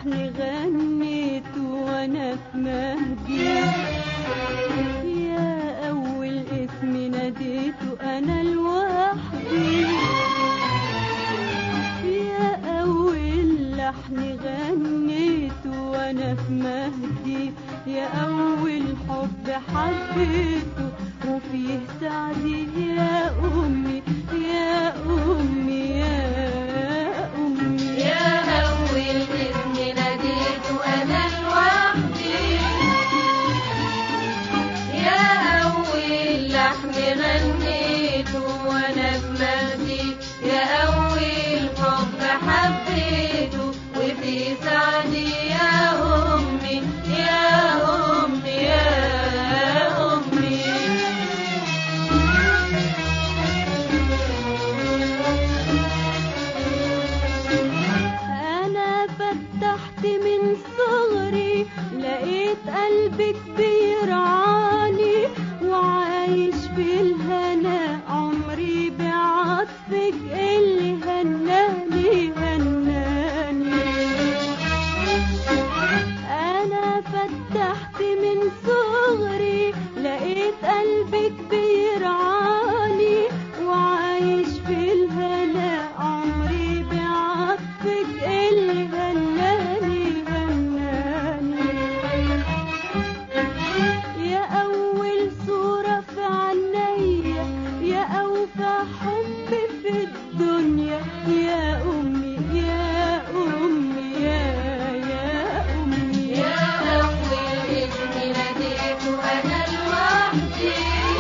لحن غنيت وانا في مهدي يا اول اسم ناديته انا لوحدي يا اول لحن غنيته وانا في مهدي يا اول حب حبيته وفيه سعدي يا امي يا امي يا امي يا أول اسم ناديته أنا لوحدي يا أول لحن غنيته وأنا في مهدي يا أول حب حبيته وفي سعدي يا أمي يا أمي يا أمي انا فتحت من صغري لقيت قلبك بيرعاني وعايش في الهنا عمري بعطفك اللي هناني هناني انا فتحت من صغري لقيت قلبك بيرعاني وعايش في الهنا عمري بعطفك اللي هناني هناني يا أول صورة في عينيا يا أوفى حب في الدنيا يا أمي يا أمي يا يا أمي يا أول اسم ناديته أنا لوحدي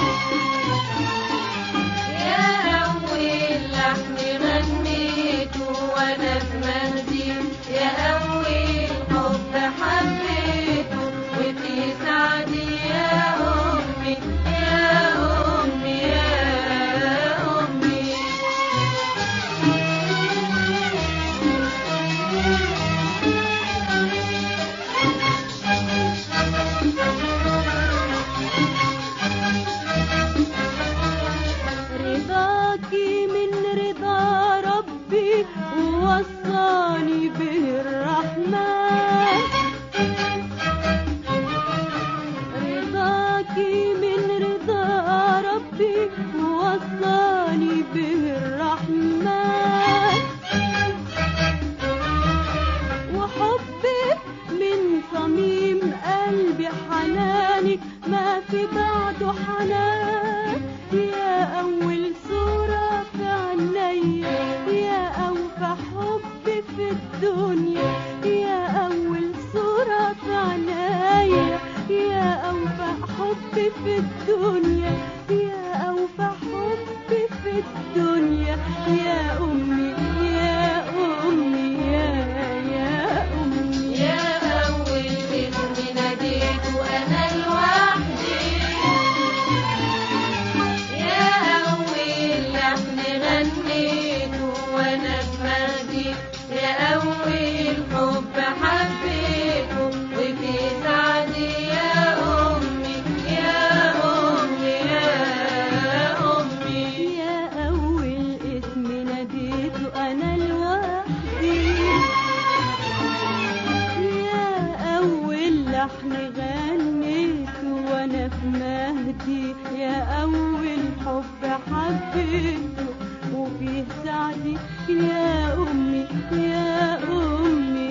يا أول لحن غنيته وأنا في مهدي يا أول حب حبيته وفي سعدي يا أمي يا أمي يا أمي رضاكي من رضا ربي ووصاني به الرحمن رضاكي من رضا ربي ووصاني به الرحمن وحبك من صميم قلبي حناني ما في بعده حنان يا أول صورة في عينيا يا أوفى حب في الدنيا يا أول صورة في عينيا يا أوفى حب في الدنيا يا أوفى حب في الدنيا يا أمي يا أمي يا يا أمي يا أول اسم ناديته أنا لوحدي يا أول لحن غنيته وأنا في مهدي يا أول حب حبيته وفي سعدي يا أمي يا أمي يا أمي يا أول اسم ناديته أنا لوحدي يا أول لحن غنيته وأنا في مهدي يا أول حب حبيته وفيه سعدي يا أمي يا أمي